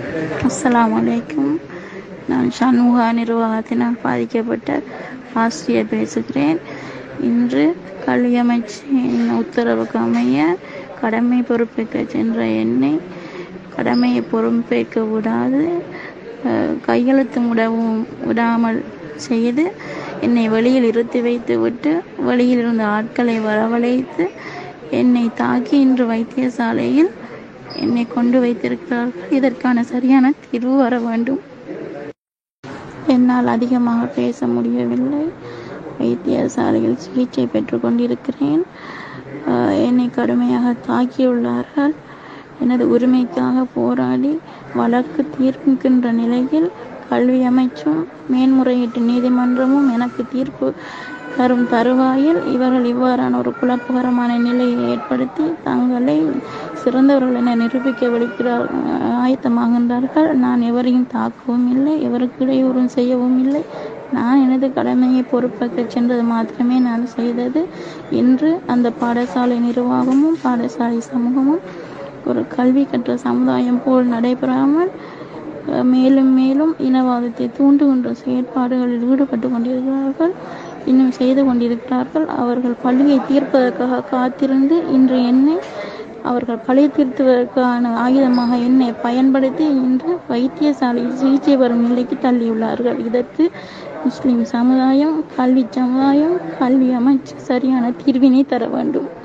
அஸ்ஸலாமு அலைக்கும் நான் சண்முகா நிர்வாகத்தினால் பாதிக்கப்பட்ட ஆசிரியர் பேசுகிறேன் இன்று கல்வி அமைச்சின் உத்தரவுக்கு அமைய கடமை பொறுப்பேற்க சென்ற என்னை கடமையை பொறுப்பேற்க விடாது அஹ், கையெழுத்து விடவும் விடாமல் செய்து என்னை வெளியில் இருத்தி வைத்து விட்டு வெளியில் இருந்த ஆட்களை வரவழைத்து என்னை தாக்கி இன்று வைத்தியசாலையில் என்னை கொண்டு வைத்திருக்கிறார்கள் இதற்கான சரியான தீர்வு வர வேண்டும் என்னால் அதிகமாக பேச முடியவில்லை வைத்தியசாலையில் சிகிச்சை பெற்றுக் கொண்டிருக்கிறேன் ஆஹ் என்னை கடுமையாக தாக்கியுள்ளார்கள் எனது உரிமைக்காக போராடி வழக்கு தீர்க்கின்ற நிலையில் கல்வி அமைச்சும் மேன்முறையீட்டு நீதிமன்றமும் எனக்கு தீர்ப்பு தரும் தருவாயில் இவர்கள் இவ்வாறான ஒரு குழப்பகரமான நிலையை ஏற்படுத்தி தங்களை சிறந்தவர்கள் என நிரூபிக்க விடுக்கிறார் ஆயத்தமாகின்றார்கள் நான் எவரையும் தாக்கவும் இல்லை எவருக்கு இடையூறும் செய்யவும் இல்லை நான் எனது கடமையை பொறுப்பேற்க சென்றது மாத்திரமே நான் செய்தது இன்று அந்த பாடசாலை நிர்வாகமும் பாடசாலை சமூகமும் ஒரு கல்வி கற்ற சமுதாயம் போல் நடைபெறாமல் அஹ், மேலும் மேலும் இனவாதத்தை தூண்டுகின்ற செயற்பாடுகளில் ஈடுபட்டு கொண்டிருக்கிறார்கள் இன்னும் செய்து கொண்டிருக்கிறார்கள் அவர்கள் பள்ளியை தீர்ப்பதற்காக காத்திருந்து இன்று என்னை அவர்கள் பழி தீர்த்துவதற்கான ஆயுதமாக என்னை பயன்படுத்தி இன்று வைத்தியசாலையில் சிகிச்சை வரும் நிலைக்கு தள்ளியுள்ளார்கள் இதற்கு முஸ்லிம் சமுதாயம் கல்வி சமுதாயம் கல்வி அமைச்சு சரியான தீர்வினை தர வேண்டும்